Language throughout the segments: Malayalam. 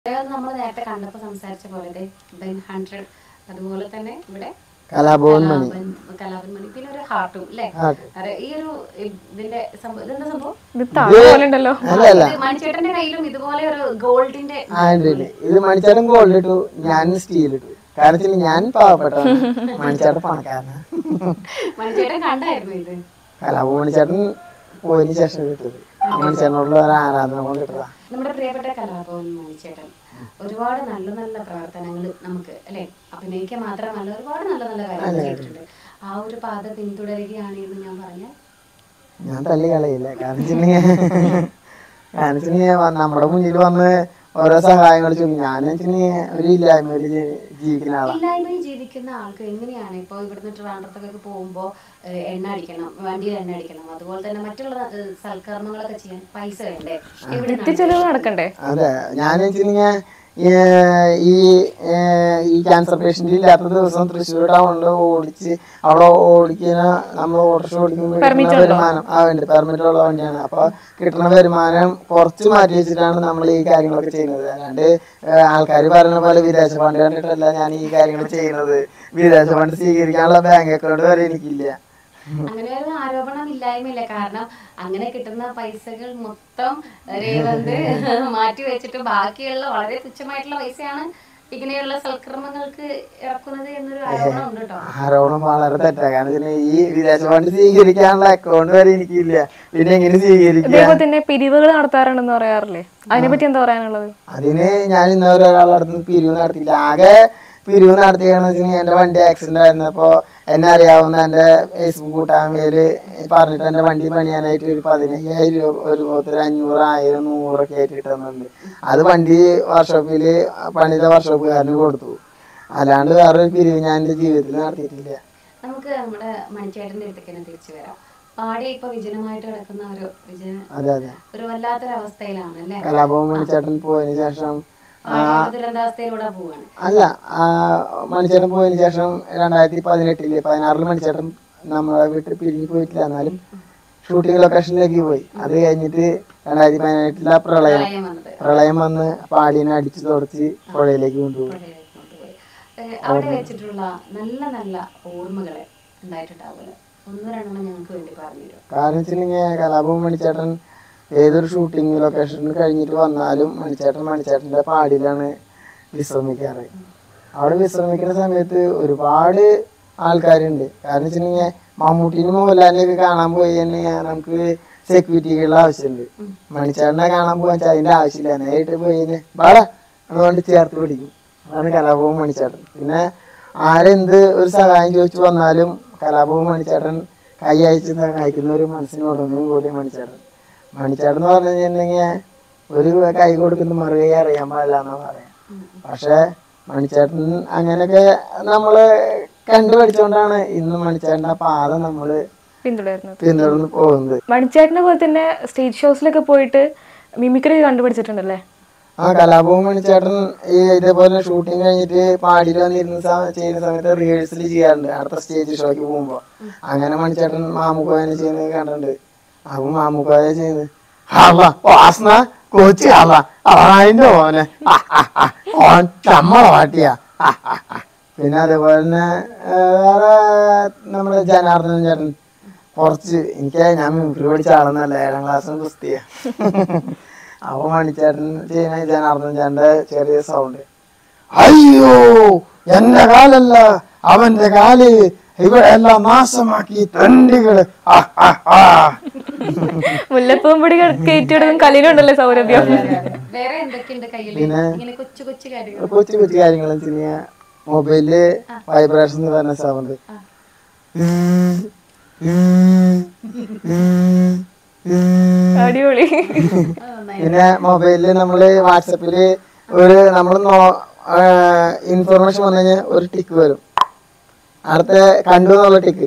നമ്മൾ നേരത്തെ കണ്ടപ്പോ സംസാരിച്ച പോലെ ബെൻ ഹൺഡ്രഡ് അതുപോലെ തന്നെ ഇവിടെ കലാഭവൻ മണി കലാപൻ കലാപൻ മണി പിന്നെ ഒരു ഹാർട്ടും അല്ലേ Heart. അതെ ഈ ഒരു ഇതിന്റെ സംഭവം ഇതെന്താ സംഭവം ഇത് താഴെ പോലെ ഉണ്ടല്ലോ അല്ല അല്ല ഇത് മണിച്ചേട്ടന്റെ കയ്യിലും ഇതുപോലെ ഒരു ഗോൾഡിന്റെ ആ ഉണ്ട് ഉണ്ട്. ഇത് മണിച്ചേട്ടൻ ഗോൾഡ് ഇട്ടു ഞാൻ സ്റ്റീൽ ഇട്ടു കാരണം വെച്ചാൽ ഞാൻ പാവപ്പെട്ടതാണ് മണിച്ചേട്ടൻ പണക്കാരനാണ് മണിച്ചേട്ടൻ കണ്ടായിരുന്നു ഇത് കലാഭവൻ മണിച്ചേട്ടൻ പോയതിന് ശേഷം കിട്ടത് മണിച്ചേട്ടനോടുള്ള ഒരു ആരാധന കൊണ്ട് കിട്ടതാ നമ്മുടെ പ്രിയപ്പെട്ട കലാഭവൻ മണിച്ചേട്ടൻ ഒരുപാട് നല്ല നല്ല പ്രവർത്തനങ്ങൾ നമുക്ക് അല്ലെ അഭിനയിക്കാൻ മാത്രമല്ല ഒരുപാട് നല്ല നല്ല കാര്യങ്ങൾ ചെയ്തിട്ടുണ്ട് ആ ഒരു പാത പിന്തുടരുകയാണ് എന്ന് ഞാൻ പറഞ്ഞാൽ ഞാൻ തല്ലി കളയില്ല കാരണം വെച്ചിട്ടുണ്ടെങ്കിൽ കാരണം വെച്ചിട്ടുണ്ടെങ്കിൽ നമ്മുടെ മുന്നിൽ വന്ന് ഓരോ സഹായങ്ങൾ ചോദിക്കും ഞാൻ വെച്ചിട്ടുണ്ടെങ്കിൽ ഒരു ഇല്ലായ്മയിൽ ജീ- ജീവിക്കുന്ന ആളാണ് ഇല്ലായ്മയിൽ ജീവിക്കുന്ന ആൾക്ക് എങ്ങനെയാണ് ഇപ്പോൾ ഇവിടുന്ന് ട്രിവാൻഡ്രത്തൊക്കെ പോകുമ്പോൾ എണ്ണ അടിക്കണം വണ്ടിയിൽ എണ്ണ അടിക്കണം അതുപോലെ തന്നെ മറ്റുള്ള ഏഹ്, സൽക്കർമ്മങ്ങളൊക്കെ ചെയ്യാൻ പൈസ വേണ്ടേ എവിടെ ചെലവ് നടക്കണ്ടേ അതെ ഞാൻ വെച്ചിട്ടുണ്ടെങ്കിൽ ഈ ഏർ, ഈ ക്യാൻസർ പേഷ്യന്റ് ഇല്ലാത്ത ദിവസം തൃശ്ശൂർ ടൗണിൽ ഓടിച്ച് അവിടെ ഓടിക്കുന്ന നമ്മൾ ഓട്ടോറിക്ഷ ഓടിക്കുമ്പോൾ കിട്ടുന്ന വരുമാനം ആ ഉണ്ട് പെർമിറ്റ് ഉള്ള വണ്ടിയാണ് അപ്പൊ കിട്ടുന്ന വരുമാനം കുറച്ച് മാറ്റി വെച്ചിട്ടാണ് നമ്മൾ ഈ കാര്യങ്ങളൊക്കെ ചെയ്യുന്നത് അല്ലാണ്ട് ആൾക്കാർ പറയുന്ന പോലെ വിദേശ ഫണ്ട് കണ്ടിട്ടല്ല ഞാൻ ഈ കാര്യങ്ങൾ ചെയ്യുന്നത് വിദേശ ഫണ്ട് സ്വീകരിക്കാനുള്ള ബാങ്ക് അക്കൗണ്ട് വരെ എനിക്കില്ല അങ്ങനെ ഒരു ആരോപണം ഇല്ലായ്മയില്ല കാരണം അങ്ങനെ കിട്ടുന്ന പൈസകൾ മൊത്തം രേവന്ത് മാറ്റി വെച്ചിട്ട് ബാക്കിയുള്ള വളരെ തുച്ഛമായിട്ടുള്ള പൈസയാണ് ഇങ്ങനെയുള്ള സൽക്കർമ്മങ്ങൾക്ക് ഇറക്കുന്നത് എന്നൊരു ആരോപണം ഉണ്ട് കേട്ടോ ആരോപണം വളരെ തെറ്റാ കാരണം വെച്ചാൽ ഈ വിദേശ ഫണ്ട് സ്വീകരിക്കാനുള്ള അക്കൗണ്ട് വരെ എനിക്കില്ല പിന്നെ എങ്ങനെ സ്വീകരിക്കുക ഇതേപോലെ തന്നെ പിരിവുകൾ നടത്താറുണ്ടെന്ന് പറയാറില്ലേ അതിനെപ്പറ്റി എന്താ പറയാനുള്ളത് അതിന് ഞാൻ ഇന്നവരെ ഒരാളുടെ അടുത്ത് നിന്ന് പിരിവ് നടത്തിയില്ല ആകെ പിരിവ് നടത്തിയെന്ന് വെച്ചാൽ എന്റെ വണ്ടി ആക്സിഡന്റ് ആയിരുന്നപ്പോ എന്നെ അറിയാവുന്ന എന്റെ ഫേസ്ബുക്ക് കൂട്ടായ്മയില് പറഞ്ഞിട്ട് എന്റെ വണ്ടി പണിയാനായിട്ട് ഒരു പതിനയ്യായിരം രൂപ ഒരു പോത്തിൽ അഞ്ഞൂറ് ആയിരം നൂറൊക്കെ ആയിട്ട് കിട്ടുന്നുണ്ട് അത് വണ്ടി വർക്ക്ഷോപ്പില് പണിത വർക്ക്ഷോപ്പുകാരന് കൊടുത്തു അല്ലാണ്ട് വേറൊരു പിരിവ് ഞാൻ എന്റെ ജീവിതത്തിൽ നടത്തിയിട്ടില്ല നമുക്ക് നമ്മുടെ മണിച്ചേട്ടന്റെ അടുത്തേക്ക് തന്നെ തിരിച്ചു വരാം പാടി ഇപ്പൊ വിജനമായിട്ട് കിടക്കുന്ന ഒരു വിജന അതെ അതെ ഒരു വല്ലാത്തൊരു അവസ്ഥയിലാണ് അല്ലേ കലാഭവൻ മണിച്ചേട്ടൻ പോയതിനു ശേഷം പാടി ദുരന്താവസ്ഥയിലൂടെ പോവാണ് അല്ല ആ, മണിച്ചേട്ടൻ പോയതിനു ശേഷം രണ്ടായിരത്തി പതിനെട്ടില് പതിനാറില് മണിച്ചേട്ടൻ നമ്മളെ വീട്ടിൽ പിരിഞ്ഞു പോയിട്ടില്ല എന്നാലും ഷൂട്ടിംഗ് ലൊക്കേഷനിലേക്ക് പോയി അത് കഴിഞ്ഞിട്ട് രണ്ടായിരത്തി പതിനെട്ടിലെ പ്രളയം പ്രളയം വന്നത് പ്രളയം വന്ന് പാടീനെ അടിച്ചു തുടച്ച് പുഴയിലേക്ക് കൊണ്ടുപോയി പുഴയിലേക്ക് കൊണ്ടുപോയി ഏഹ് അവിടെ വെച്ചിട്ടുള്ള നല്ല നല്ല ഓർമ്മകള് ഉണ്ടായിട്ടുണ്ടാവുമല്ലോ ഒന്ന് രണ്ടെണ്ണം ഞങ്ങൾക്ക് വേണ്ടി പറഞ്ഞു തരും കാരണം വെച്ചിട്ടുണ്ടെങ്കിൽ കലാഭവൻ മണിച്ചേട്ടൻ ഏതൊരു ഷൂട്ടിംഗ് ലൊക്കേഷനിൽ കഴിഞ്ഞിട്ട് വന്നാലും മണിച്ചേട്ടൻ മണിച്ചേട്ടന്റെ പാടിയിലാണ് വിശ്രമിക്കാറ് അവിടെ വിശ്രമിക്കുന്ന സമയത്ത് ഒരുപാട് ആൾക്കാരുണ്ട് കാരണം വെച്ചിട്ടുണ്ടെങ്കിൽ മമ്മൂട്ടിനും മോഹൻലാലിനെയൊക്കെ കാണാൻ പോയി കഴിഞ്ഞാൽ നമുക്ക് സെക്യൂരിറ്റികളുടെ ആവശ്യമുണ്ട് മണിച്ചേട്ടനെ കാണാൻ പോകാൻ വെച്ചാൽ അതിന്റെ ആവശ്യമില്ല നേരിട്ട് പോയി കഴിഞ്ഞാൽ ബാടാ അതുകൊണ്ട് ചേർത്ത് പിടിക്കും അതാണ് കലാഭവൻ മണിച്ചേട്ടൻ പിന്നെ ആരെന്ത് ഒരു സഹായം ചോദിച്ചു വന്നാലും കലാഭവൻ മണിച്ചേട്ടൻ കൈ അയച്ച് സഹായിക്കുന്ന ഒരു മനസ്സിനോടൊന്നും കൂടി മണിച്ചേട്ടൻ മണിച്ചേട്ടൻ എന്ന് പറഞ്ഞു കഴിഞ്ഞിട്ടുണ്ടെങ്കിൽ ഒരു കൈ കൊടുക്കുന്ന മറുകൈ അറിയാൻ പാടില്ല എന്നാ പറയാം പക്ഷെ മണിച്ചേട്ടൻ അങ്ങനെയൊക്കെ നമ്മള് കണ്ടുപഠിച്ചുകൊണ്ടാണ് ഇന്ന് മണിച്ചേട്ടന്റെ പാത നമ്മള് പിന്തുടരുന്നത് പിന്തുടർന്ന് പോകുന്നത് മണിച്ചേട്ടനെ പോലെ തന്നെ സ്റ്റേജ് ഷോസിലൊക്കെ പോയിട്ട് മിമിക്രി കണ്ടുപിടിച്ചിട്ടുണ്ടല്ലേ ആ കലാഭവൻ മണിച്ചേട്ടൻ ഈ ഇതേപോലെ ഷൂട്ടിംഗ് കഴിഞ്ഞിട്ട് പാടിയിൽ വന്നിരുന്ന സ- ചെയ്യുന്ന സമയത്ത് റിഹേഴ്സൽ ചെയ്യാറുണ്ട് അടുത്ത സ്റ്റേജ് ഷോയ്ക്ക് പോകുമ്പോ അങ്ങനെ മണിച്ചേട്ടൻ മാമുക്കോയനെ ചെയ്യുന്നത് കണ്ടിട്ടുണ്ട് അപ്പൊ മാമുക്കോയ ചെയ്യുന്നത് ഹള വാസന കൊച്ചി ഹള അതിന്റെ ഓനെ ആ, ആ, ആ, ഓൻ ചമ്മള പാട്ടിയാ ആ, ആ, ആ. പിന്നെ അതേപോലെ തന്നെ ഏ, വേറെ നമ്മുടെ ജനാർദ്ദനൻ ചേട്ടൻ കുറച്ച് എനിക്ക് ഞാൻ മിമിക്രി പഠിച്ച ആളെന്നല്ല ഏഴാം ക്ലാസ്സിന് കുസ്തിയാ അപ്പൊ മണിച്ചേട്ടൻ ചെയ്യുന്ന ജനാർദ്ദൻ ചേട്ടന്റെ ചെറിയ സൗണ്ട് അയ്യോ എന്റെ കാലല്ല അവന്റെ കാല് ഇവിടെ എല്ലാം നാശമാക്കി തണ്ടികള് ആ, ആ, ആ. മുല്ലപ്പൂമ്പൊടി കയറ്റിയിടുന്ന കലയിലുണ്ടല്ലേ സൗരഭ്യം വേറെ എന്തൊക്കെയുണ്ട് കയ്യിൽ പിന്നെ? ഇങ്ങനെ കൊച്ചു കൊച്ചു കാര്യങ്ങൾ കൊച്ചു കൊച്ചു കാര്യങ്ങൾ വെച്ചാൽ മൊബൈലില് വൈബ്രേഷൻ എന്ന് പറഞ്ഞ സൗണ്ട് അടിപൊളി പിന്നെ മൊബൈലില് നമ്മള് വാട്സപ്പില് ഒരു നമ്മൾ ഇൻഫർമേഷൻ വന്നു കഴിഞ്ഞാൽ ഒരു ടിക്ക് വരും അടുത്ത കണ്ടു എന്നുള്ള ടിക്ക്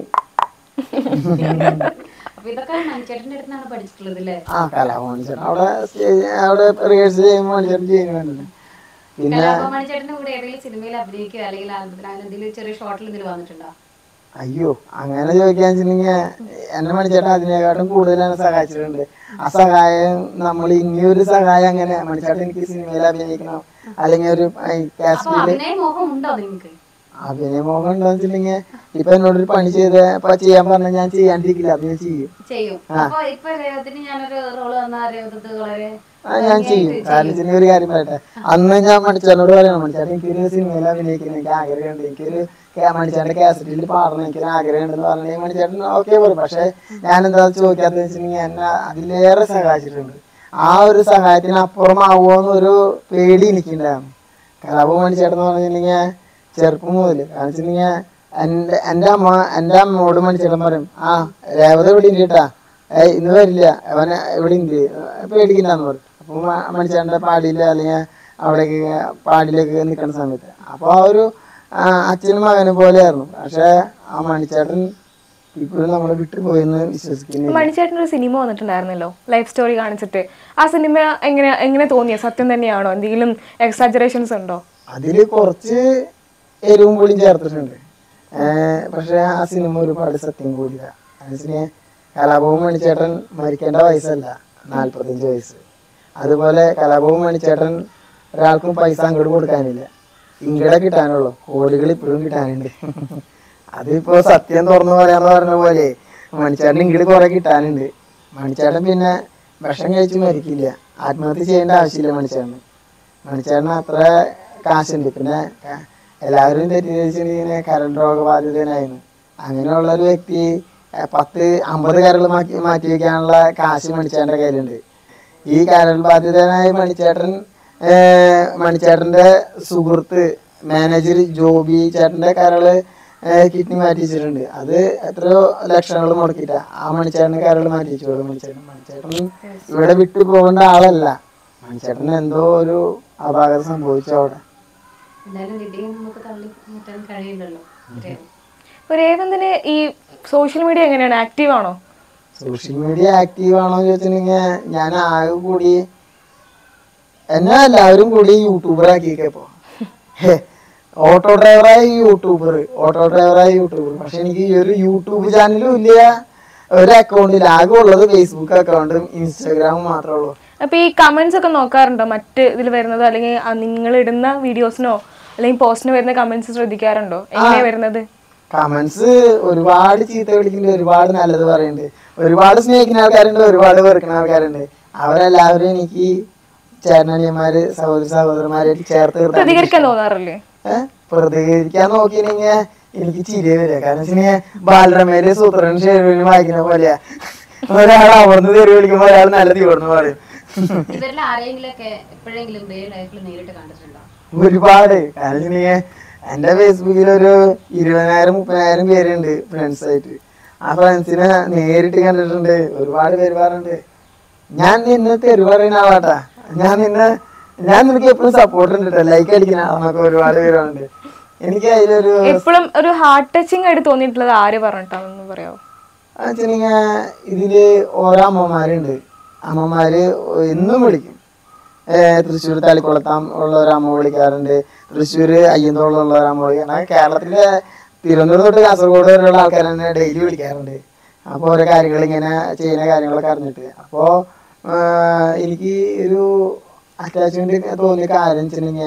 അപ്പൊ ഇതൊക്കെ മണിച്ചേട്ടന്റെ അടുത്താണ് പഠിച്ചിട്ടുള്ളത് അല്ലേ ആ കലാഭവൻ ചേട്ടൻ അവിടെ സ്റ്റേജ് അവിടെ റിഹേഴ്സൽ ചെയ്യുമ്പോൾ മണിച്ചേട്ടൻ ചെയ്യുന്നുണ്ടല്ലോ പിന്നെ കലാഭവൻ മണിച്ചേട്ടന്റെ കൂടെ ഏതെങ്കിലും സിനിമയിൽ അഭിനയിക്കുക അല്ലെങ്കിൽ ആൽബത്തിൽ അങ്ങനെ എന്തെങ്കിലും ചെറിയ ഷോർട്ടിൽ എന്തെങ്കിലും വന്നിട്ടുണ്ടോ അയ്യോ അങ്ങനെ ചോദിക്കാന്ന് വെച്ചിട്ടുണ്ടെങ്കിൽ എന്നെ മണിച്ചേട്ടൻ അതിനെക്കാട്ടും കൂടുതൽ എന്നെ സഹായിച്ചിട്ടുണ്ട് ആ സഹായം നമ്മൾ ഇനിയൊരു സഹായം അങ്ങനെ മണിച്ചേട്ടൻ എനിക്ക് സിനിമയിൽ അഭിനയിക്കണം അല്ലെങ്കിൽ ഒരു അപ്പൊ കാശ്മീര് അഭിനയ മോഹം ഉണ്ടോ നിങ്ങൾക്ക് അഭിനയമോഹം ഉണ്ടോന്ന് വെച്ചിട്ടുണ്ടെങ്കിൽ ഇപ്പൊ എന്നോടൊരു പണി ചെയ്ത ഇപ്പൊ ചെയ്യാൻ പറഞ്ഞാൽ ഞാൻ ചെയ്യാണ്ടിരിക്കില്ല അത് ഞാൻ ചെയ്യും ചെയ്യും അപ്പൊ ഇപ്പൊ രേവതിന് ഞാനൊരു റോള് തന്നാ രേവതത്ത് വളരെ ആ ഞാൻ ചെയ്യും കാരണം വെച്ചാൽ ഒരു കാര്യം പറയട്ടെ അന്ന് ഞാൻ മണിച്ചാനോട് പറയണം മണിച്ചാൻ എനിക്കൊരു സിനിമയിൽ അഭിനയിക്കണം എനിക്ക് ആഗ്രഹമുണ്ട് എനിക്കൊരു കേ- മണിച്ചാന്റെ കാസറ്റിൽ പാടണം എനിക്കൊരു ആഗ്രഹമുണ്ടെന്ന് പറഞ്ഞാൽ മണിച്ചാട്ടൻ ഓക്കെ പറയും പക്ഷെ ഞാൻ എന്താ ചോദിക്കാത്തത് വെച്ചിട്ടുണ്ടെങ്കിൽ എന്നെ അതിലേറെ സഹായിച്ചിട്ടുണ്ട് ആ ഒരു സഹായത്തിന് അപ്പുറമാവുമോ എന്നൊരു പേടി എനിക്കുണ്ടായിരുന്നു കലാപം മണിച്ചേട്ടൻ എന്ന് പറഞ്ഞിട്ടുണ്ടെങ്കിൽ ചെറുപ്പം മുതൽ കാരണം വെച്ചിട്ടുണ്ടെങ്കിൽ എൻ്റെ എൻ്റെ അമ്മ എൻ്റെ അമ്മയോട് മണിച്ചേട്ടൻ പറയും ആ രേവത ഇവിടെ ഉണ്ട് കേട്ടാ ഏയ് ഇന്ന് വരില്ല അവന് ഇവിടെ ഉണ്ട് പേടിക്കണ്ടെന്ന് പറയും അപ്പോൾ മണിച്ചേട്ടൻ്റെ പാടിയില്ല അല്ലെങ്കിൽ അവിടേക്ക് പാടിയിലേക്ക് നിൽക്കുന്ന സമയത്ത് അപ്പോൾ ആ ഒരു ആ, അച്ഛനും മകനും പോലെയായിരുന്നു പക്ഷേ ആ മണിച്ചേട്ടൻ ഇപ്പോഴും നമ്മളെ വിട്ടു പോയെന്ന് വിശ്വസിക്കുന്നില്ല മണിച്ചേട്ടൻ ഒരു സിനിമ വന്നിട്ടുണ്ടായിരുന്നല്ലോ ലൈഫ് സ്റ്റോറി കാണിച്ചിട്ട് ആ സിനിമ എങ്ങനെ എങ്ങനെ തോന്നിയ സത്യം തന്നെയാണോ എന്തെങ്കിലും എക്സാജറേഷൻസ് ഉണ്ടോ അതിൽ കുറച്ച് എരിവും പുളിയും ചേർത്തിട്ടുണ്ട് ഏർ പക്ഷെ ആ സിനിമ ഒരുപാട് സത്യം കൂടിയ അതിന് കലാഭവൻ മണിച്ചേട്ടൻ മരിക്കേണ്ട വയസ്സല്ല നാല്പത്തഞ്ച് വയസ്സ് അതുപോലെ കലാഭവൻ മണിച്ചേട്ടൻ ഒരാൾക്കും പൈസ അങ്ങോട്ട് കൊടുക്കാനില്ല ഇങ്ങടെ കിട്ടാനുള്ളൂ കോടികൾ ഇപ്പോഴും കിട്ടാനുണ്ട് അതിപ്പോ സത്യം തുറന്നു പറയാന്ന് പറഞ്ഞ പോലെ മണിച്ചേട്ടൻ ഇങ്ങോട്ട് കുറെ കിട്ടാനുണ്ട് മണിച്ചേട്ടൻ പിന്നെ വിഷം കഴിച്ച് മരിക്കില്ല ആത്മഹത്യ ചെയ്യേണ്ട ആവശ്യമില്ല മണിച്ചേട്ടന് മണിച്ചേട്ടന് അത്ര കാശുണ്ട് പിന്നെ ക- എല്ലാവരും തെറ്റിദ്ധരിച്ചിങ്ങനെ കരൾ രോഗബാധിതനായിരുന്നു അങ്ങനെയുള്ള ഒരു വ്യക്തി ഏർ പത്ത് അമ്പത് കരൾ മാറ്റി മാറ്റി വെക്കാനുള്ള കാശ് മണിച്ചേട്ടൻ്റെ കയ്യിലുണ്ട് ഈ കരൾ ബാധിതനായ മണിച്ചേട്ടൻ ഏർ മണിച്ചേട്ടൻ്റെ സുഹൃത്ത് മാനേജർ ജോബി ചേട്ടൻ്റെ കരള് കിഡ്നി മാറ്റി വെച്ചിട്ടുണ്ട് അത് എത്രയോ ലക്ഷങ്ങൾ മുടക്കിയിട്ടാ ആ മണിച്ചേട്ടന് കരൾ മാറ്റി വെച്ചോളൂ മണിച്ചേട്ടൻ മണിച്ചേട്ടൻ ഇവിടെ വിട്ടു പോകേണ്ട ആളല്ല മണിച്ചേട്ടന് എന്തോ ഒരു അപാകത സംഭവിച്ചു അവിടെ എന്തായാലും വിധിയെ നമുക്ക് തള്ളി മാറ്റാൻ കഴിയില്ലല്ലോ രേവതി. ഇപ്പൊ രേവന്തിന് ഈ സോഷ്യൽ മീഡിയ എങ്ങനെയാണ് ആക്റ്റീവ് ആണോ സോഷ്യൽ മീഡിയ ആക്റ്റീവ് ആണോ എന്ന് ചോദിച്ചിട്ടുണ്ടെങ്കിൽ ഞാൻ ആകെ കൂടി എന്നെ എല്ലാവരും കൂടി യൂട്യൂബർ ആക്കിയേക്കപ്പോ ഓട്ടോ ഡ്രൈവറായ യൂട്യൂബർ ഓട്ടോ ഡ്രൈവറായ യൂട്യൂബർ പക്ഷെ എനിക്ക് ഈ ഒരു യൂട്യൂബ് ചാനലും ഇല്ല ഒരു അക്കൗണ്ടിൽ ആകെ ഉള്ളത് ഫേസ്ബുക്ക് അക്കൗണ്ടും ഇൻസ്റ്റാഗ്രാമും മാത്രമേ ഉള്ളൂ അപ്പൊ ഈ കമന്റ്സ് ഒക്കെ നോക്കാറുണ്ടോ മറ്റ് ഇതിൽ വരുന്നത് അല്ലെങ്കിൽ നിങ്ങൾ ഇടുന്ന വീഡിയോസിനോ അല്ലെങ്കിൽ പോസ്റ്റിന് വരുന്ന കമന്റ്സ് ശ്രദ്ധിക്കാറുണ്ടോ എങ്ങനെയാ വരുന്നത് കമന്റ്സ് ഒരുപാട് ചീത്ത വിളിക്കുന്നുണ്ട് ഒരുപാട് നല്ലത് പറയുന്നുണ്ട് ഒരുപാട് സ്നേഹിക്കുന്ന ആൾക്കാരുണ്ട് ഒരുപാട് വെറുക്കുന്ന ആൾക്കാരുണ്ട് അവരെല്ലാവരും എനിക്ക് ചേട്ടനിയന്മാര് സഹോദര സഹോദരന്മാരായിട്ട് ചേർത്ത് നിർത്താൻ പ്രതികരിക്കാൻ തോന്നാറില്ലേ ഏ? പ്രതികരിക്കാൻ നോക്കിയില്ലെങ്കിൽ എനിക്ക് ചിരി വരിക കാരണം വെച്ചാൽ ബാലരമയില് സൂത്രനും ഷെരുവിനും വായിക്കുന്ന പോലെയാ ഒരാൾ അമർന്ന് തെറി വിളിക്കുമ്പോ ഒരാൾ നല്ല തീർന്നു പറയും ഇവരിൽ ആരെങ്കിലൊക്കെ എപ്പോഴെങ്കിലും റിയൽ ലൈഫിൽ നേരിട്ട് കണ്ടിട്ടുണ്ടോ ഒരുപാട് കാരണം വെച്ചിട്ടുണ്ടെങ്കിൽ എന്റെ ഫേസ്ബുക്കിൽ ഒരു ഇരുപതിനായിരം മുപ്പതിനായിരം പേരുണ്ട് ഫ്രണ്ട്സ് ആയിട്ട് ആ ഫ്രണ്ട്സിനെ നേരിട്ട് കണ്ടിട്ടുണ്ട് ഒരുപാട് പേര് പറയുന്നുണ്ട് ഞാൻ നിന്നെ തെറി പറയുന്ന ആളാട്ടാ ഞാൻ നിന്നെ ഞാൻ നിനക്ക് എപ്പോഴും സപ്പോർട്ട് ഉണ്ട് കേട്ടോ ലൈക്ക് അടിക്കുന്ന ആളെന്നൊക്കെ ഒരുപാട് പേര് പറയുന്നുണ്ട് എനിക്ക് അതിലൊരു എപ്പോഴും ഒരു ഹാർട്ട് ടച്ചിങ് ആയിട്ട് തോന്നിയിട്ടുള്ളത് ആര് പറഞ്ഞിട്ടാണെന്ന് പറയാമോ വെച്ചിട്ടുണ്ടെങ്കിൽ ഇതില് ഓരോ അമ്മമാരുണ്ട് അമ്മമാര് എന്നും വിളിക്കും ഏർ തൃശ്ശൂർ തളിക്കുളത്താം ഉള്ള ഒരു അമ്മ വിളിക്കാറുണ്ട് തൃശ്ശൂർ അയ്യന്തോളം ഉള്ള ഒരു അമ്മ വിളിക്കാറുണ്ട് കേരളത്തിലെ തിരുവനന്തപുരം തൊട്ട് കാസർഗോഡ് വരെയുള്ള ആൾക്കാർ തന്നെ ഡെയിലി വിളിക്കാറുണ്ട് അപ്പോൾ ഓരോ കാര്യങ്ങൾ ഇങ്ങനെ ചെയ്യുന്ന കാര്യങ്ങളൊക്കെ അറിഞ്ഞിട്ട് അപ്പോൾ എനിക്ക് ഒരു അറ്റാച്ച്മെന്റ് തോന്നിയ കാര്യം വെച്ചിട്ടുണ്ടെങ്കിൽ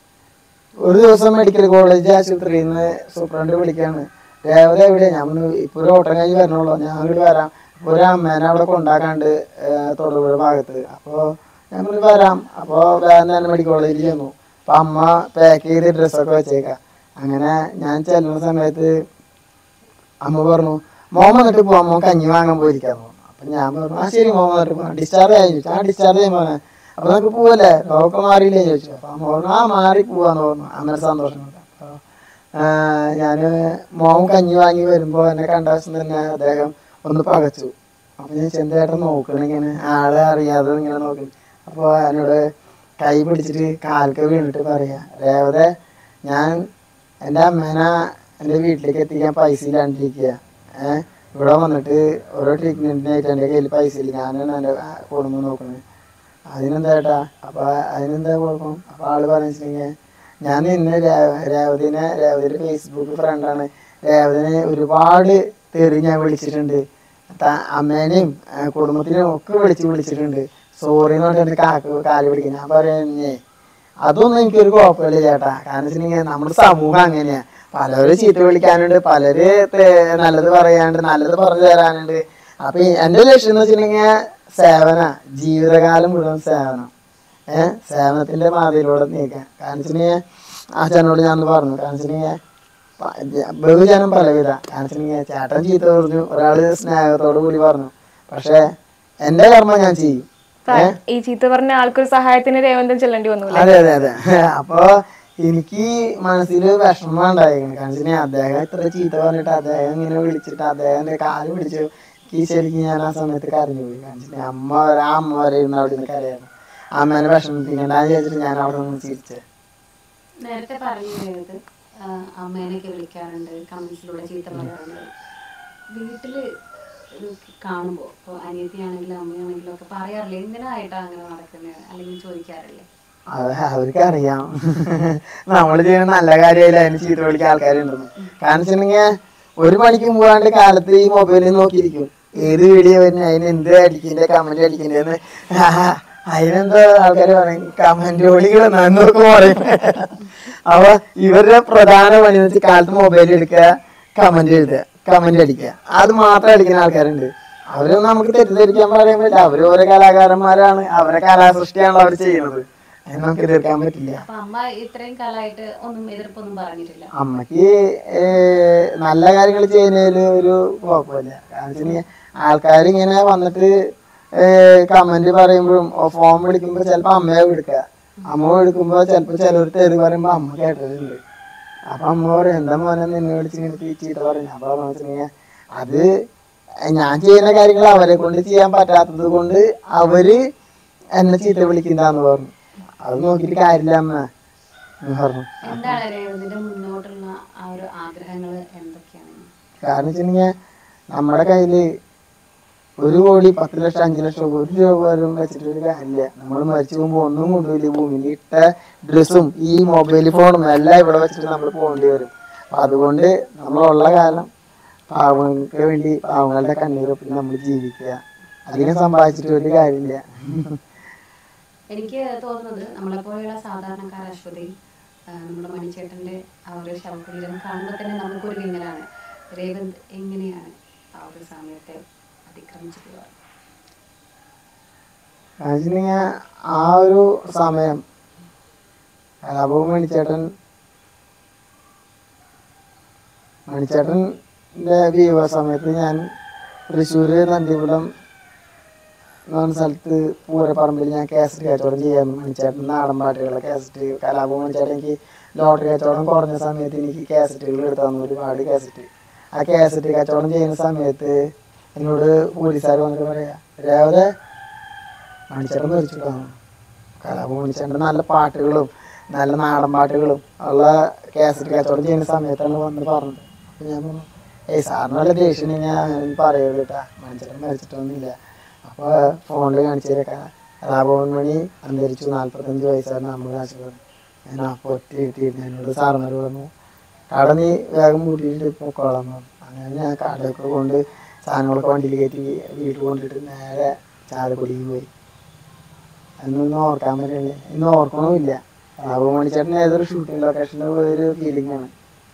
ഒരു ദിവസം മെഡിക്കൽ കോളേജ് ആശുപത്രിയിൽ നിന്ന് സൂപ്രണ്ട് വിളിക്കാണ് രേവത എവിടെയാ ഞാൻ പറഞ്ഞു, ഇപ്പൊ ഒരു ഓട്ടം കഴിഞ്ഞ് വരണുള്ളൂ ഞാൻ അങ്ങോട്ട് വരാം അപ്പൊ ഒരു അമ്മേനെ അവിടെ കൊണ്ടാക്കാണ്ട് ഏർ തൊടുപുഴ ഭാഗത്ത് അപ്പൊ ഞാൻ പറഞ്ഞു വരാം അപ്പൊ വേറെ തന്നെ മെഡിക്കൽ കോളേജിൽ ചെന്നു അപ്പൊ അമ്മ പാക്ക് ചെയ്ത് ഡ്രസ്സൊക്കെ വെച്ചേക്കാം അങ്ങനെ ഞാൻ ചെല്ലുന്ന സമയത്ത് അമ്മ പറഞ്ഞു മോൻ വന്നിട്ട് പോവാം മോൻ കഞ്ഞി വാങ്ങാൻ പോയിരിക്കാന്ന് പറഞ്ഞു അപ്പൊ ഞാൻ പറഞ്ഞു ആ ശരി മോൻ വന്നിട്ട് പോവാം ഡിസ്ചാർജ് ആയി ചോദിച്ചു ആ ഡിസ്ചാർജ് ചെയ്യാൻ പോന്നെ അപ്പൊ നമുക്ക് പോവല്ലേ രോഗമൊക്കെ മാറിയില്ലേ ചോദിച്ചു അപ്പൊ അമ്മ പറഞ്ഞു ആ മാറി പോവാന്ന് പറഞ്ഞു അമ്മയുടെ സന്തോഷം കൊണ്ട് അപ്പൊ ഞാൻ മോൻ കഞ്ഞി വാങ്ങി വരുമ്പോ എന്നെ കണ്ട ദിവസം തന്നെ അദ്ദേഹം ഒന്ന് പകച്ചു അപ്പൊ ഞാൻ ചെന്തേട്ടൻ നോക്കണ ഇങ്ങനെ ആളെ അറിയാതെ ഇങ്ങനെ നോക്കി അപ്പൊ എന്നോട് കൈ പിടിച്ചിട്ട് കാൽക്ക് വീണിട്ട് പറയാ രേവത ഞാൻ എൻ്റെ അമ്മേനെ എൻ്റെ വീട്ടിലേക്ക് എത്തിക്കാൻ പൈസ ഇല്ലാണ്ടിരിക്കുക ഏഹ് ഇവിടെ വന്നിട്ട് ഓരോ ട്രീറ്റ്മെന്റിനായിട്ട് എൻ്റെ കയ്യിൽ പൈസ ഇല്ല ഞാനാണ് എൻ്റെ കുടുംബം നോക്കുന്നത് അതിനെന്താ ഏട്ടാ അപ്പൊ അതിനെന്താ കുഴപ്പം അപ്പൊ ആള് പറഞ്ഞിട്ടുണ്ടെങ്കിൽ ഞാൻ നിന്നെ രേവ- രേവതിനെ രേവതിയുടെ ഫേസ്ബുക്ക് ഫ്രണ്ടാണ് രേവതിനെ ഒരുപാട് തെറി ഞാൻ വിളിച്ചിട്ടുണ്ട് ത- അമ്മേനെയും ആ, കുടുംബത്തിനെയും ഒക്കെ വിളിച്ച് വിളിച്ചിട്ടുണ്ട് സോറി എന്ന് പറഞ്ഞിട്ട് കാക്ക് കാല് പിടിക്കും ഞാൻ പറയുന്നേ അതൊന്നും എനിക്കൊരു കുഴപ്പമില്ല ചേട്ടാ കാരണം വെച്ചിട്ടുണ്ടെങ്കിൽ നമ്മുടെ സമൂഹം അങ്ങനെയാ പലരും ചീത്ത വിളിക്കാനുണ്ട് പലര് തേ- നല്ലത് പറയാനുണ്ട് നല്ലത് പറഞ്ഞു തരാനുണ്ട് അപ്പൊ ഈ എന്റെ ലക്ഷ്യം എന്ന് വെച്ചിട്ടുണ്ടെങ്കിൽ സേവന ജീവിതകാലം മുഴുവൻ സേവനം ഏഹ് സേവനത്തിന്റെ മാതിരിലൂടെ നീക്കാൻ കാരണം വെച്ചിട്ടുണ്ടെങ്കിൽ അച്ഛനോട് ഞാൻ പറഞ്ഞു കാരണം വെച്ചിട്ടുണ്ടെങ്കിൽ പ- ജ- ബഹുജനം പലവിധ കാരണം വെച്ചിട്ടുണ്ടെങ്കിൽ ചേട്ടൻ ചീത്ത പറഞ്ഞു ഒരാള് സ്നേഹത്തോടു കൂടി പറഞ്ഞു പക്ഷെ എന്റെ കർമ്മം ഞാൻ ചെയ്യും ഏഹ് ഈ ചീത്ത പറഞ്ഞ ആൾക്കൊരു സഹായത്തിന് രേവന്തൻ ചെല്ലേണ്ടി വന്നു അതെ അതെ അതെ അപ്പൊ എനിക്ക് മനസ്സിൽ വിഷമം ഉണ്ടായിരിക്കണം കാരണം വെച്ചാൽ അദ്ദേഹം ഇത്ര ചീത്ത പറഞ്ഞിട്ട് അദ്ദേഹം ഇങ്ങനെ വിളിച്ചിട്ട് അദ്ദേഹത്തിന്റെ കാല് പിടിച്ചു ഈ ശരിക്കും ഞാൻ ആ സമയത്ത് കരഞ്ഞു പോയി കാരണം വെച്ചാൽ അമ്മ വരെ ആ അമ്മ വരെ ഇരുന്ന് അവിടെ നിന്ന് കരയായിരുന്നു അമ്മേനെ വിഷമിപ്പിക്കണ്ടെന്ന് വിചാരിച്ചിട്ട് ഞാൻ അവിടെ നിന്ന് ചിരിച്ചത് നേരത്തെ പറഞ്ഞത് അമ്മേനെയൊക്കെ വിളിക്കാറുണ്ട് കമന്റ്സിലൂടെ ചീത്ത പറയാറുണ്ട് വീട്ടില് ഇത് കാണുമ്പോ ഇപ്പൊ അനിയത്തിയാണെങ്കിലും അമ്മയാണെങ്കിലും ഒക്കെ പറയാറില്ലേ എന്തിനായിട്ടാ അങ്ങനെ നടക്കുന്നത് അല്ലെങ്കിൽ ചോദിക്കാറില്ലേ അത് അവർക്ക് അറിയാം നമ്മൾ ചെയ്യുന്ന നല്ല കാര്യമായില്ല അതിന് ചീത്ത വിളിക്കാൻ ആൾക്കാരുണ്ടെന്ന് കാരണം വെച്ചിട്ടുണ്ടെങ്കിൽ ഒരു പണിക്കും പോകാണ്ട് കാലത്ത് ഈ മൊബൈലിൽ നോക്കിയിരിക്കും ഏത് വീഡിയോ വരുന്ന അതിന് എന്ത് അടിക്കണ്ടേ കമന്റ് അടിക്കണ്ടേന്ന് അതിനെന്തോ ആൾക്കാർ പറയും കമന്റ് ഒളികൾ എന്നൊക്കെ പറയും അപ്പൊ ഇവരുടെ പ്രധാന പണി എന്ന് വെച്ചാൽ കാലത്ത് മൊബൈൽ എടുക്കുക കമന്റ് എഴുതുക കമന്റ് അടിക്കുക അത് മാത്രം അടിക്കുന്ന ആൾക്കാരുണ്ട് അവരൊന്നും നമുക്ക് തെറ്റിദ്ധരിക്കാൻ പറയാൻ പറ്റില്ല അവര് ഓരോ കലാകാരന്മാരാണ് അവരെ കലാസൃഷ്ടിയാണല്ലോ അവർ ചെയ്യുന്നത് അത് നമുക്ക് എതിർക്കാൻ പറ്റില്ല അപ്പൊ അമ്മ ഇത്രയും കാലമായിട്ട് ഒന്നും എതിർപ്പൊന്നും പറഞ്ഞിട്ടില്ല അമ്മക്ക് ഏഹ്, നല്ല കാര്യങ്ങൾ ചെയ്യുന്നതിൽ ഒരു കുഴപ്പമില്ല കാരണം വെച്ചാൽ ആൾക്കാർ ഇങ്ങനെ വന്നിട്ട് കമന്റ് പറയുമ്പോഴും ഫോം വിളിക്കുമ്പോ ചിലപ്പോ അമ്മയെ വിളിക്കുക അമ്മ വിളിക്കുമ്പോ ചിലപ്പോ ചിലർ തെറി പറയുമ്പോ അമ്മ കേട്ടിട്ടുണ്ട് അപ്പൊ അമ്മ പറയും എന്താ മോനെ നിന്നെ വിളിച്ച് ഇങ്ങനെ ചീത്ത പറഞ്ഞു അപ്പൊ അമ്മ വെച്ചിട്ടുണ്ടെങ്കിൽ അത് ഞാൻ ചെയ്യുന്ന കാര്യങ്ങൾ അവരെ കൊണ്ട് ചെയ്യാൻ പറ്റാത്തത് കൊണ്ട് അവര് എന്നെ ചീത്ത വിളിക്കുന്നതാന്ന് പറഞ്ഞു അത് നോക്കിയിട്ട് കാര്യമില്ല അമ്മ എന്ന് പറഞ്ഞു എന്താണ് രേവതിന്റെ മുന്നോട്ടുള്ള ആ ഒരു ആഗ്രഹങ്ങൾ എന്തൊക്കെയാണ് കാരണം വെച്ചിട്ടുണ്ടെങ്കിൽ നമ്മുടെ കയ്യില് ഒരു കോടി പത്ത് ലക്ഷം അഞ്ചു ലക്ഷം ഒരു രൂപ പോലും വെച്ചിട്ട് ഒരു കാര്യമില്ല നമ്മൾ മരിച്ചു പോകുമ്പോൾ ഒന്നും കൊണ്ടുപോയില്ല ഭൂമിയിൽ ഇട്ട ഡ്രസ്സും ഈ മൊബൈൽ ഫോണും എല്ലാം ഇവിടെ വെച്ചിട്ട് നമ്മൾ പോകേണ്ടി വരും അപ്പൊ അതുകൊണ്ട് നമ്മളുള്ള കാലം പാവങ്ങൾക്ക് വേണ്ടി പാവങ്ങളുടെ കണ്ണീരൊപ്പം നമ്മൾ ജീവിക്കുക അധികം സമ്പാദിച്ചിട്ട് ഒരു കാര്യമില്ല എനിക്ക് തോന്നുന്നത് നമ്മളെപ്പോലെയുള്ള സാധാരണക്കാർ അശ്വതി ആ, നമ്മുടെ മണിച്ചേട്ടന്റെ ആ ഒരു ശവകുടീരം കാണുമ്പോൾ തന്നെ നമുക്കൊരു വിങ്ങലാണ് രേവന്ത് എങ്ങനെയാണ് ആ ഒരു സമയത്തെ അതിക്രമിച്ചിട്ടുള്ളത് കാരണം വെച്ചിട്ടുണ്ടെങ്കിൽ ആ ഒരു സമയം കലാഭവൻ മണിച്ചേട്ടൻ മണിച്ചേട്ടൻ്റെ വിവാഹ സമയത്ത് ഞാൻ തൃശ്ശൂര് നന്ദിപുരം എന്ന് പറഞ്ഞ സ്ഥലത്ത് പൂരപ്പറമ്പിൽ ഞാൻ കാസറ്റ് കച്ചവടം ചെയ്യാൻ മണിച്ചേട്ടൻ നാടൻ പാട്ടുകളെ കാസറ്റ് കലാഭവൻ മണിച്ചേട്ടൻ എനിക്ക് ലോട്ടറി കച്ചവടം കുറഞ്ഞ സമയത്ത് എനിക്ക് കാസറ്റുകൾ എടുത്തു തന്നു ഒരുപാട് കാസറ്റ് ആ കാസറ്റ് കച്ചവടം ചെയ്യുന്ന സമയത്ത് എന്നോട് പോലീസുകാർ വന്നിട്ട് പറയാ രാവിലെ മണിച്ചേട്ടൻ മരിച്ചിട്ടാണ് കലാഭവൻ മണിച്ചേട്ടൻ നല്ല പാട്ടുകളും നല്ല നാടൻ പാട്ടുകളും ഉള്ള കാസറ്റ് കച്ചവടം ചെയ്യുന്ന സമയത്താണ് വന്ന് പറഞ്ഞത് അപ്പൊ ഞാൻ പറഞ്ഞു ഏയ് സാറിന് വല്ല ദേഷ്യം ഞാൻ പറയരുത് കേട്ടാ മണിച്ചേട്ടൻ മരിച്ചിട്ടൊന്നുമില്ല അപ്പൊ ഫോണിൽ കാണിച്ചു തരേക്കാം കലാഭവൻ മണി അന്തരിച്ചു നാല്പത്തഞ്ച് വയസ്സാണ് നമ്മൾ കാണിച്ചത് ഞാൻ അപ്പോൾ ഒറ്റ കിട്ടിയിട്ട് എന്നോട് സാറിനോട് പറഞ്ഞു കട നീ വേഗം കൂട്ടിയിട്ട് പൊക്കോളാം എന്ന് പറഞ്ഞു. അങ്ങനെ ഞാൻ കടയൊക്കെ കൊണ്ട് സാധനങ്ങളൊക്കെ വണ്ടിയിൽ കയറ്റി വീട്ടിൽ കൊണ്ടിട്ട് നേരെ ചാലക്കുടിക്ക് പോയി അതൊന്നും ഓർക്കാൻ പറ്റില്ല ഇന്ന് ഓർക്കണമില്ല ബാബു മണിച്ചേട്ടൻ ഏതൊരു ഷൂട്ടിംഗ് ലൊക്കേഷനിൽ പോയൊരു ഫീലിംഗ് ആണ്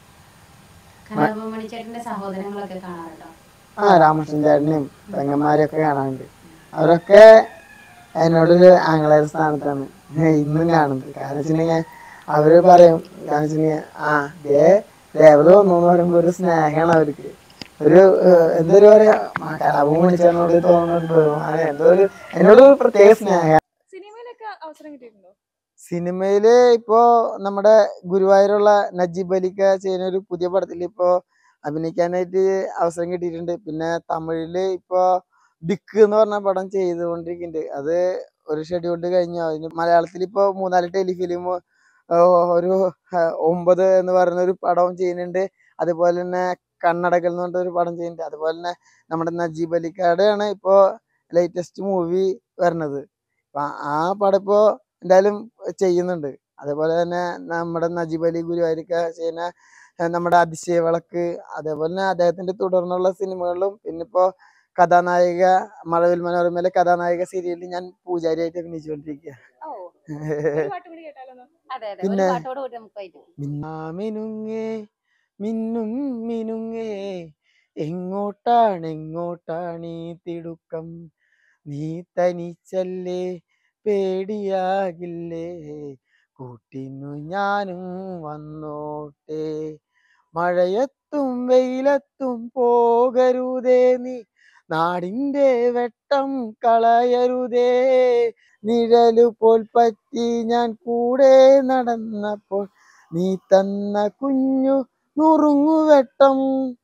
കലാപ മണിച്ചേട്ടന്റെ സഹോദരങ്ങളൊക്കെ കാണാറുണ്ടോ ആ രാമകൃഷ്ണൻ ചേട്ടനെയും പെങ്ങന്മാരെയൊക്കെ കാണാനുണ്ട് അവരൊക്കെ എന്നോടൊരു ആംഗ്ലേയ സ്ഥാനത്താണ് ഇന്നും കാണുന്നത് കാരണം വെച്ചിട്ടുണ്ടെങ്കിൽ അവര് പറയും കാരണം വെച്ചിട്ടുണ്ടെങ്കിൽ ആ ദേ ദേവത വന്നു എന്ന് പറയുമ്പോ ഒരു സ്നേഹമാണ് അവർക്ക് ഒരു ഏഹ്, എന്തൊരു പറയാ കലാപം മണിച്ചേട്ടനോട് തോന്നുന്നുണ്ട് ബഹുമാനം എന്തോ ഒരു എന്നോട് ഒരു പ്രത്യേക സ്നേഹം സിനിമയിലൊക്കെ അവസരം കിട്ടിയിട്ടുണ്ടോ സിനിമയില് ഇപ്പോ നമ്മുടെ ഗുരുവായൂരുള്ള നജീബ് അലിക്ക ചെയ്യുന്ന ഒരു പുതിയ പടത്തിൽ ഇപ്പോ അഭിനയിക്കാനായിട്ട് അവസരം കിട്ടിയിട്ടുണ്ട് പിന്നെ തമിഴില് ഇപ്പോ ദിക്ക് എന്ന് പറഞ്ഞ പടം ചെയ്തുകൊണ്ടിരിക്കുന്നുണ്ട് അത് ഒരു ഷെഡ്യൂൾഡ് കഴിഞ്ഞു അതിന് മലയാളത്തിൽ ഇപ്പോ മൂന്നാല് ടെലിഫിലിം ഒരു ആ, ഒമ്പത് എന്ന് പറയുന്ന ഒരു പടവും ചെയ്യുന്നുണ്ട് അതുപോലെ തന്നെ കണ്ണടക്കൽ എന്ന് പറഞ്ഞ ഒരു പടം ചെയ്യുന്നുണ്ട് അതുപോലെ തന്നെ നമ്മുടെ നജീബ് അലിക്കാടെയാണ് ഇപ്പോ ലേറ്റസ്റ്റ് മൂവി വരണത് അപ്പൊ ആ പടം ഇപ്പോ എന്തായാലും ചെയ്യുന്നുണ്ട് അതേപോലെ തന്നെ നമ്മുടെ നജീബ് അലി ഗുരുവായൂരിക്ക ചെയ്യുന്ന ഏർ നമ്മുടെ അതിശയ വിളക്ക് അതേപോലെ തന്നെ അദ്ദേഹത്തിന്റെ തുടർന്നുള്ള സിനിമകളിലും പിന്നിപ്പോ കഥാനായിക മഴവിൽ മനോരമയിലെ കഥാനായിക സീരിയലിൽ ഞാൻ പൂജാരിയായിട്ട് അഭിനയിച്ചുകൊണ്ടിരിക്കുക ഓ ഒരു പാട്ട് കൂടി കേട്ടാലോ അതെ അതെ ഒരു പിന്നെ? പാട്ടോട് കൂടി നമുക്ക് വൈകും മിന്നുങ്ങേ മിന്നും മിനുങ്ങേ എങ്ങോട്ടാണ് എങ്ങോട്ടാണ് ഈ തിടുക്കം നീ തനിച്ചല്ലേ പേടിയാകില്ലേ കൂട്ടിനു ഞാനും വന്നോട്ടെ മഴയത്തും വെയിലത്തും പോകരുതേ നീ നാടിൻ്റെ വെട്ടം കളയരുതേ നിഴലു പോൽ പറ്റി ഞാൻ കൂടെ നടന്നപ്പോൾ നീ തന്ന കുഞ്ഞു നുറുങ്ങുവെട്ടം